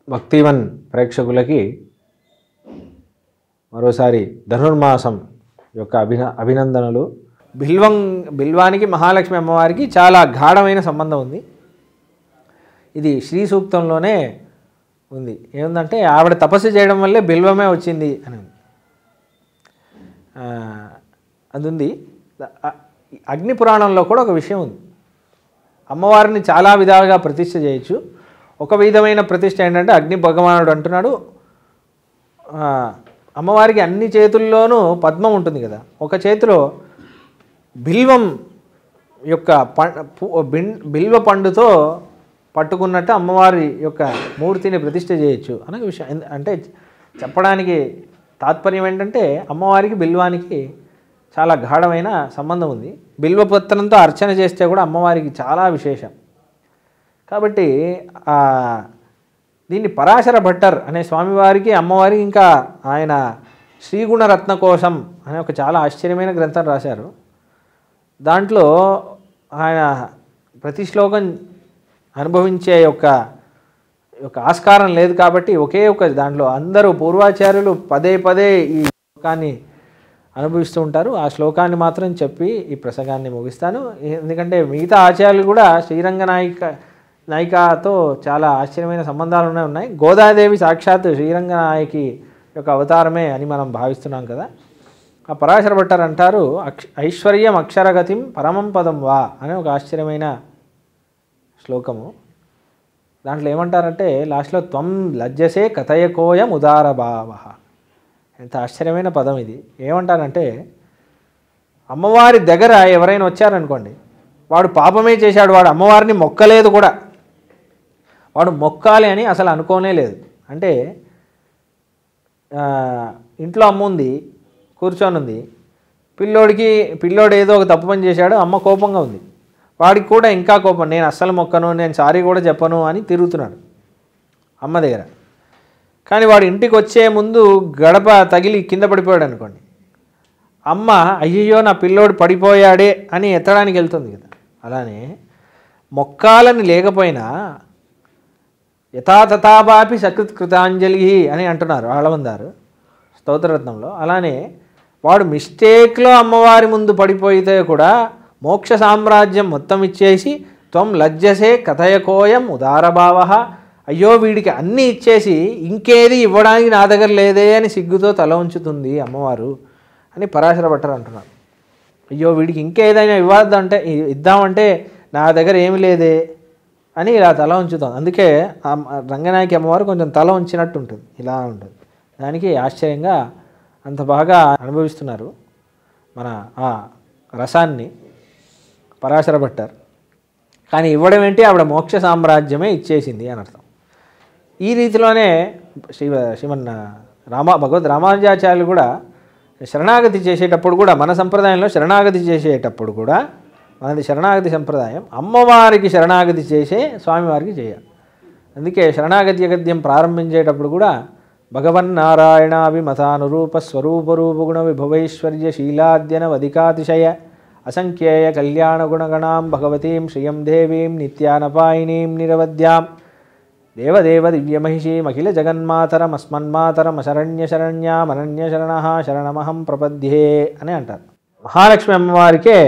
భక్తివన్ ప్రేక్షకులకి మరోసారి ధనుర్మాసం యొక్క అభిన అభినందనలు బిల్వం బిల్వానికి మహాలక్ష్మి అమ్మవారికి చాలా గాఢమైన సంబంధం ఉంది ఇది శ్రీ సూక్తంలోనే ఉంది ఏముందంటే ఆవిడ తపస్సు చేయడం వల్లే బిల్వమే వచ్చింది అని ఉంది ఆ, అది ఉంది అ- అగ్ని పురాణంలో కూడా ఒక విషయం ఉంది అమ్మవారిని చాలా విధాలుగా ప్రతిష్ఠ చేయొచ్చు ఒక విధమైన ప్రతిష్ఠ ఏంటంటే అగ్ని భగవానుడు అంటున్నాడు ఆ, అమ్మవారికి అన్ని చేతుల్లోనూ పద్మం ఉంటుంది కదా ఒక చేతిలో బిల్వం యొక్క ప పు- బిన్- బిల్వ పండుతో పట్టుకున్నట్టు అమ్మవారి యొక్క మూర్తిని ప్రతిష్ఠ చేయొచ్చు అనే విషయం ఎందు- అంటే చెప్పడానికి తాత్పర్యం ఏంటంటే అమ్మవారికి బిల్వానికి చాలా గాఢమైన సంబంధం ఉంది బిల్వపత్రంతో అర్చన చేస్తే కూడా అమ్మవారికి చాలా విశేషం కాబట్టి ఆ, దీన్ని పరాశర భట్టర్ అనే స్వామివారికి అమ్మవారికి ఇంకా ఆయన శ్రీగుణరత్న కోశం అనే ఒక చాలా ఆశ్చర్యమైన గ్రంథం రాశారు దాంట్లో ఆయన ప్రతి శ్లోకం అనుభవించే యొక్క యొక్క ఆస్కారం లేదు కాబట్టి ఒకే ఒక దాంట్లో అందరూ పూర్వాచార్యులు పదే పదే ఈ శ్లోకాన్ని అనుభవిస్తూ ఉంటారు ఆ శ్లోకాన్ని మాత్రం చెప్పి ఈ ప్రసంగాన్ని ముగిస్తాను ఎందుకంటే మిగతా ఆచార్యులు కూడా శ్రీరంగ నాయిక నాయికతో చాలా ఆశ్చర్యమైన సంబంధాలు ఉన్నాయి ఉన్నాయి గోదాదేవి సాక్షాత్ శ్రీరంగ నాయకి యొక్క అవతారమే అని మనం భావిస్తున్నాం కదా ఆ పరాశర భట్టర్ అంటారు అక్ష ఐశ్వర్యం అక్షరగతిం పరమం పదం వా అనే ఒక ఆశ్చర్యమైన శ్లోకము దాంట్లో ఏమంటారంటే లాస్ట్లో త్వం లజ్జసే కథయకోయం ఉదారభావ ఎంత ఆశ్చర్యమైన పదం ఇది ఏమంటారంటే అమ్మవారి దగ్గర ఎవరైనా వచ్చారనుకోండి వాడు పాపమే చేశాడు వాడు అమ్మవారిని మొక్కలేదు కూడా వాడు మొక్కాలి అని అసలు అనుకోనే లేదు అంటే ఆ, ఇంట్లో అమ్మ ఉంది కూర్చొని ఉంది పిల్లోడికి పిల్లోడు ఏదో ఒక తప్పు పని చేశాడు అమ్మ కోపంగా ఉంది వాడికి కూడా ఇంకా కోపం నేను అస్సలు మొక్కను నేను సారీ కూడా చెప్పను అని తిరుగుతున్నాడు అమ్మ దగ్గర కానీ వాడు ఇంటికి వచ్చే ముందు గడప తగిలి కింద పడిపోయాడు అనుకోండి అమ్మ అయ్యయ్యో నా పిల్లోడు పడిపోయాడే అని ఎత్తడానికి వెళ్తుంది కదా అలానే మొక్కాలని లేకపోయినా యథాతథాపాపి సకృత్ కృతాంజలి అని అంటున్నారు ఆళవందారు స్తోత్రరత్నంలో అలానే వాడు మిస్టేక్లో అమ్మవారి ముందు పడిపోయితే కూడా మోక్ష సామ్రాజ్యం మొత్తం ఇచ్చేసి త్వం లజ్జసే కథయకోయం ఉదారభావ అయ్యో వీడికి అన్నీ ఇచ్చేసి ఇంకేది ఇవ్వడానికి నా దగ్గర లేదే అని సిగ్గుతో తల ఉంచుతుంది అమ్మవారు అని పరాశర భట్టర్ అంటున్నారు అయ్యో వీడికి ఇంకేదైనా ఇవ్వద్దంటే ఇ- ఇద్దామంటే నా దగ్గర ఏమి లేదే అని ఇలా తల ఉంచుతాం అందుకే ఆ మ- రంగనాయకి అమ్మవారు కొంచెం తల ఉంచినట్టు ఉంటుంది ఇలా ఉంటుంది దానికి ఆశ్చర్యంగా అంత బాగా అనుభవిస్తున్నారు మన ఆ రసాన్ని పరాశర భట్టర్ కానీ ఇవ్వడం ఏంటి ఆవిడ మోక్ష సామ్రాజ్యమే ఇచ్చేసింది అని అర్థం ఈ రీతిలోనే శ్రీ శ్రీమన్ రామ భగవద్ రామానుజాచార్యులు కూడా శరణాగతి చేసేటప్పుడు కూడా మన సంప్రదాయంలో శరణాగతి చేసేటప్పుడు కూడా మనది శరణాగతి సంప్రదాయం అమ్మవారికి శరణాగతి చేసే స్వామివారికి చేయాలి అందుకే శరణాగతి గద్యం ప్రారంభించేటప్పుడు కూడా భగవన్నారాయణాభిమతానురూప స్వరూపరూపగుణ విభవైశ్వర్య శీలాద్యన వధికాతిశయ అసంఖ్యేయ కళ్యాణ గుణగణాం భగవతీం శ్రియం దేవీం నిత్యానపాయినీం నిరవద్యాం దేవదేవ దివ్యమహిషీమఖిల జగన్మాతరమస్మన్మాతరమశరణ్య శరణ్యామరణ్య శరణ శరణమహం ప్రపద్యే అని అంటారు మహాలక్ష్మి అమ్మవారికే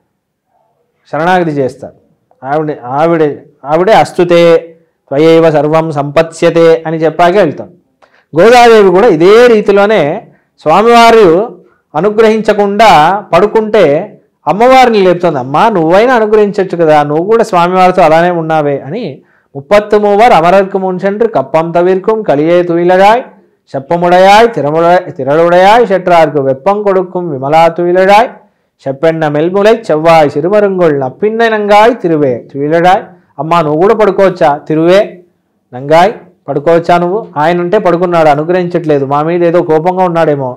శరణాగతి చేస్తారు ఆవిడ ఆవిడ ఆవిడే అస్తుతే త్వయైవ సర్వం సంపత్స్యతే అని చెప్పాకే వెళ్తాం గోదాదేవి కూడా ఇదే రీతిలోనే స్వామివారు అనుగ్రహించకుండా పడుకుంటే అమ్మవారిని లేపుతుంది అమ్మా నువ్వైనా అనుగ్రహించవచ్చు కదా నువ్వు కూడా స్వామివారితో అలానే ఉన్నావే అని ముప్పత్తు మూవర్ అమరర్కు మున్సెంట్రు కప్పం తవిర్க்கும் కలియే துயிலழாய் செப்பமுடையாய் திறமுடை திரளுடையாய் செற்றார்க்கு வெப்பம் கொடுக்கும் விமலா துயிலழாய் செப்பெண்ண மெல்முலை செவ்வாய் சிறுமருங்கொள் నప్పిన్న నంగాయ్ తిరువే తుయిలడాయ్ అమ్మా నువ్వు కూడా పడుకోవచ్చా తిరువే నంగాయ్ పడుకోవచ్చా నువ్వు ఆయన ఉంటే పడుకున్నాడు అనుగ్రహించట్లేదు మా మీద ఏదో కోపంగా ఉన్నాడేమో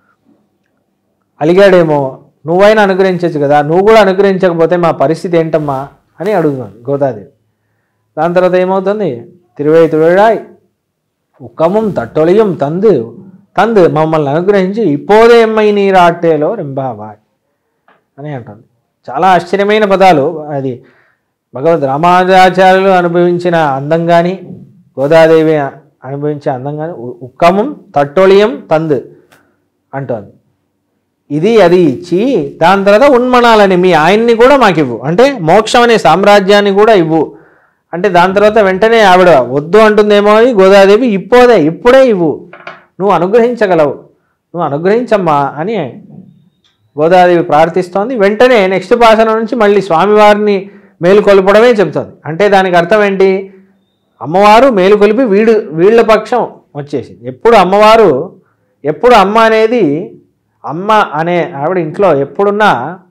అలిగాడేమో నువ్వైనా అనుగ్రహించవచ్చు కదా నువ్వు కూడా అనుగ్రహించకపోతే మా పరిస్థితి ఏంటమ్మా అని అడుగుతున్నాను గోదాదేవి దాని తర్వాత ఏమవుతుంది తిరువై తిరుడాయ్ ఉక్కమం తట్టొలియం తందు తందు మమ్మల్ని అనుగ్రహించి ఇപ്പോదే ఎమ్మై నీరాట్టేలో రెంబావాయ్ అని అంటుంది చాలా ఆశ్చర్యమైన పదాలు అది భగవద్ రామానుజాచార్యులు అనుభవించిన అందం కానీ గోదాదేవి అనుభవించే అందంగానే ఉ- ఉక్కమం తట్టొళియం తందు అంటోంది ఇది అది ఇచ్చి దాని తర్వాత ఉన్మనాలని మీ ఆయన్ని కూడా మాకు ఇవ్వు అంటే మోక్షం అనే సామ్రాజ్యాన్ని కూడా ఇవ్వు అంటే దాని తర్వాత వెంటనే ఆవిడ వద్దు అంటుందేమో అని గోదాదేవి ఇప్పోదే ఇప్పుడే ఇవ్వు నువ్వు అనుగ్రహించగలవు నువ్వు అనుగ్రహించమ్మా అని గోదాదేవి ప్రార్థిస్తోంది వెంటనే నెక్స్ట్ పాసన నుంచి మళ్ళీ స్వామివారిని మేలుకొల్పడమే చెబుతుంది అంటే దానికి అర్థం ఏంటి అమ్మవారు మేలుకొలిపి వీడు వీళ్ళ పక్షం వచ్చేసింది ఎప్పుడు అమ్మవారు ఎప్పుడు అమ్మ అనేది అమ్మ అనే ఆవిడ ఇంట్లో ఎప్పుడున్నా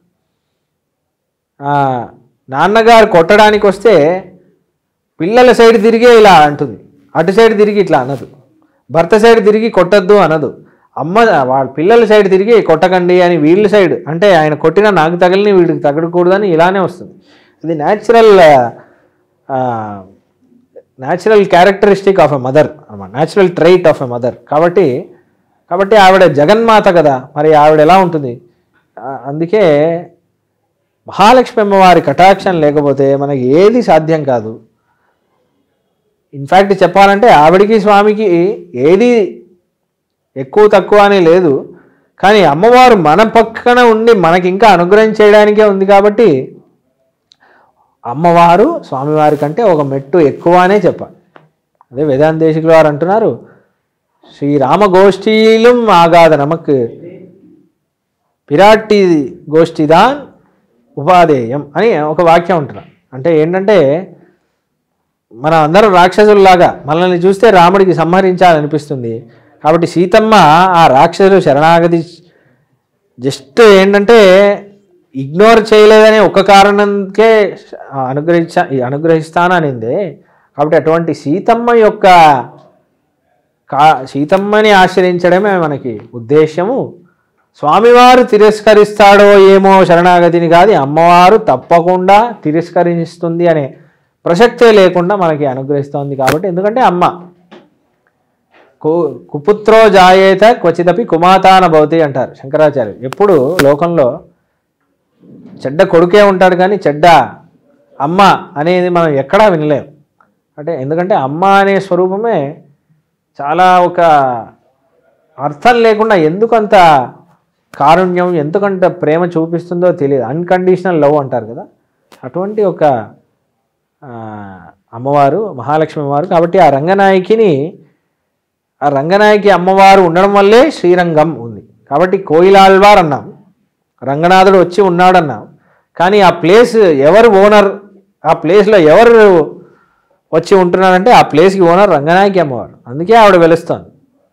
ఆ, నాన్నగారు కొట్టడానికి వస్తే పిల్లల సైడ్ తిరిగే ఇలా అంటుంది అటు సైడ్ తిరిగి ఇట్లా అనదు భర్త సైడ్ తిరిగి కొట్టద్దు అనదు అమ్మ వాళ్ళ పిల్లల సైడ్ తిరిగి కొట్టకండి అని వీళ్ళ సైడ్ అంటే ఆయన కొట్టినా నాకు తగిలిని వీడికి తగలకూడదని ఇలానే వస్తుంది ఇది natural natural characteristic of a mother అన్నమాట natural trait of a mother కాబట్టి కాబట్టి ఆవిడ జగన్మాత కదా మరి ఆవిడ ఎలా ఉంటుంది ఆ, అందుకే మహాలక్ష్మి అమ్మవారి కటాక్షం లేకపోతే మనకి ఏది సాధ్యం కాదు ఇన్ఫ్యాక్ట్ చెప్పాలంటే ఆవిడికి స్వామికి ఏది ఎక్కువ తక్కువ అని లేదు కానీ అమ్మవారు మన పక్కన ఉండి మనకి ఇంకా అనుగ్రహం చేయడానికే ఉంది కాబట్టి అమ్మవారు స్వామివారి కంటే ఒక మెట్టు ఎక్కువ అనే చెప్పాలి అదే వేదాంతేశికులు వారు అంటున్నారు శ్రీరామ గోష్ఠీలం ఆగాద నమక్ పిరాట్టి గోష్ఠిదాన్ ఉపాధేయం అని ఒక వాక్యం ఉంటున్నారు అంటే ఏంటంటే మన అందరం రాక్షసుల్లాగా మనల్ని చూస్తే రాముడికి సంహరించాలనిపిస్తుంది కాబట్టి సీతమ్మ ఆ రాక్షసులు శరణాగతి జస్ట్ ఏంటంటే ఇగ్నోర్ చేయలేదనే ఒక కారణంకే అనుగ్రహించ అనుగ్రహిస్తాననిందే కాబట్టి అటువంటి సీతమ్మ యొక్క కా సీతమ్మని ఆశ్రయించడమే మనకి ఉద్దేశము స్వామివారు తిరస్కరిస్తాడో ఏమో శరణాగతిని కాదు అమ్మవారు తప్పకుండా తిరస్కరిస్తుంది అనే ప్రసక్తే లేకుండా మనకి అనుగ్రహిస్తోంది కాబట్టి ఎందుకంటే అమ్మ కు కుపుత్రో జాయేత క్వచితపి కుమాతాన భవతి అంటారు శంకరాచార్య ఎప్పుడు లోకంలో చెడ్డ కొడుకే ఉంటాడు కానీ చెడ్డ అమ్మ అనేది మనం ఎక్కడా వినలేం అంటే ఎందుకంటే అమ్మ అనే స్వరూపమే చాలా ఒక అర్థం లేకుండా ఎందుకంత కారుణ్యం ఎందుకంత ప్రేమ చూపిస్తుందో తెలియదు అన్కండిషనల్ లవ్ అంటారు కదా అటువంటి ఒక ఆ, అమ్మవారు మహాలక్ష్మి అమ్మవారు కాబట్టి ఆ రంగనాయకిని ఆ రంగనాయకి అమ్మవారు ఉండడం వల్లే శ్రీరంగం ఉంది కాబట్టి కోయిలాల్వార్ అన్నాం రంగనాథుడు వచ్చి ఉన్నాడన్నాం కానీ ఆ ప్లేస్ ఎవరు ఓనర్ ఆ ప్లేస్లో ఎవరు వచ్చి ఉంటున్నారంటే ఆ ప్లేస్కి ఓనర్ రంగనాయకి అమ్మవారు అందుకే ఆవిడ వెలుస్తోంది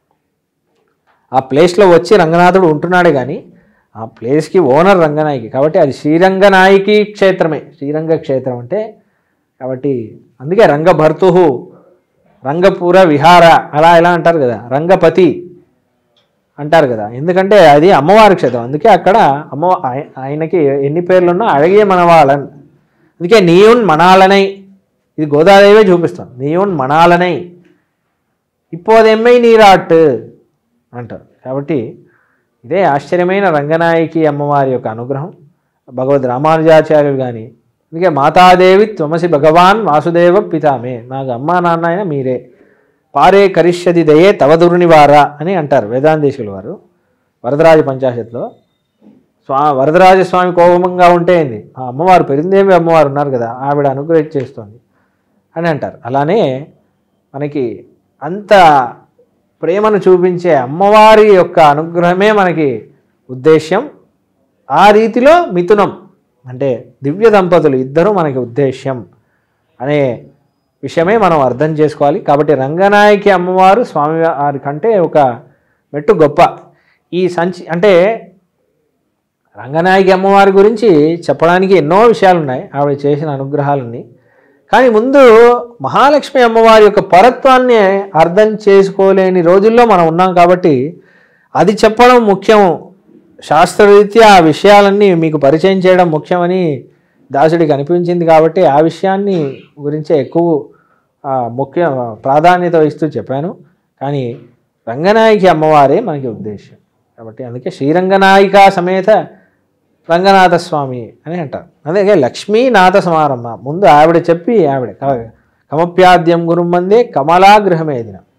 ఆ ప్లేస్లో వచ్చి రంగనాథుడు ఉంటున్నాడే కానీ ఆ ప్లేస్కి ఓనర్ రంగనాయకి కాబట్టి అది శ్రీరంగనాయకి క్షేత్రమే శ్రీరంగ క్షేత్రం అంటే కాబట్టి అందుకే రంగభర్తు రంగపుర విహార అలా ఎలా అంటారు కదా రంగపతి అంటారు కదా ఎందుకంటే అది అమ్మవారి క్షేత్రం అందుకే అక్కడ అమ్మ ఆయ- ఆయనకి ఎన్ని పేర్లు ఉన్నా అழகிய మనవాళన్ అందుకే నీయున్ మనాలనై ఇది గోదాదేవే చూపిస్తాం నీయున్ మనాలనై ఇప్పోదెమ్మై నీరాట్ అంటారు కాబట్టి ఇదే ఆశ్చర్యమైన రంగనాయకి అమ్మవారి యొక్క అనుగ్రహం భగవద్ రామానుజాచార్యులు కానీ అందుకే మాతాదేవి త్వమసి భగవాన్ వాసుదేవ పితామే నాకు అమ్మా నాన్న అయినా మీరే పారే కరిష్యది దయే తవ దుర్నివార అని అంటారు వేదాంతేశుల వారు వరదరాజ పంచాశత్లో స్వా వరదరాజ స్వామి కోపంగా ఉంటే ఏంది ఆ అమ్మవారు పెరిందేవి అమ్మవారు ఉన్నారు కదా ఆవిడ అనుగ్రహం చేస్తోంది అని అంటారు అలానే మనకి అంత ప్రేమను చూపించే అమ్మవారి యొక్క అనుగ్రహమే మనకి ఉద్దేశ్యం ఆ రీతిలో మిథునం అంటే దివ్య దంపతులు ఇద్దరు మనకి ఉద్దేశ్యం అనే విషయమే మనం అర్థం చేసుకోవాలి కాబట్టి రంగనాయకి అమ్మవారు స్వామివారి కంటే ఒక మెట్టు గొప్ప ఈ సంచి అంటే రంగనాయకి అమ్మవారి గురించి చెప్పడానికి ఎన్నో విషయాలు ఉన్నాయి ఆవిడ చేసిన అనుగ్రహాలన్నీ కానీ ముందు మహాలక్ష్మి అమ్మవారి యొక్క పరత్వాన్ని అర్థం చేసుకోలేని రోజుల్లో మనం ఉన్నాం కాబట్టి అది చెప్పడం ముఖ్యం శాస్త్రరీత్యా ఆ విషయాలన్నీ మీకు పరిచయం చేయడం ముఖ్యమని దాసుడికి అనిపించింది కాబట్టి ఆ విషయాన్ని గురించే ఎక్కువ ఆ, ముఖ్య ప్రాధాన్యత ఇస్తూ చెప్పాను కానీ రంగనాయకి అమ్మవారే మనకి ఉద్దేశం కాబట్టి అందుకే శ్రీరంగనాయిక సమేత రంగనాథ స్వామి అని అంటారు అందుకే లక్ష్మీనాథ సమారంభ ముందు ఆవిడ చెప్పి ఆవిడ క- కమప్యాద్యం గురుమందే కమలాగృహమే దినం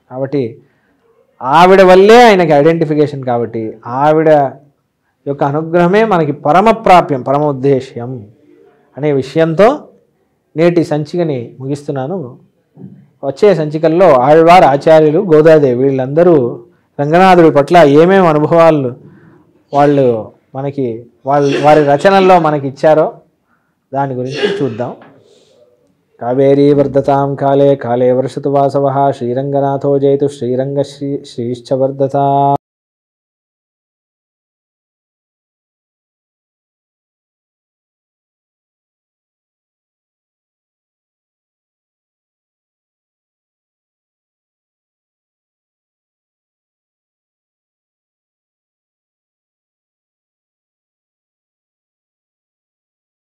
కాబట్టి ఆవిడ వల్లే ఆయనకి ఐడెంటిఫికేషన్ కాబట్టి ఆవిడ యొక్క అనుగ్రహమే మనకి పరమ ప్రాప్యం పరమ ఉద్దేశ్యం అనే విషయంతో నేటి సంచికని ముగిస్తున్నాను వచ్చే సంచికల్లో ఆళ్వారు ఆచార్యులు గోదాదేవి వీళ్ళందరూ రంగనాథుడి పట్ల ఏమేమి అనుభవాలు వాళ్ళు మనకి వాళ్ళ వారి రచనల్లో మనకి ఇచ్చారో దాని గురించి చూద్దాం కావేరీ వర్ధతాం కాలే కాలే వర్షతు వాసవ శ్రీరంగనాథో జయతు శ్రీరంగ శ్రీ శ్రీశ్చ వర్ధతా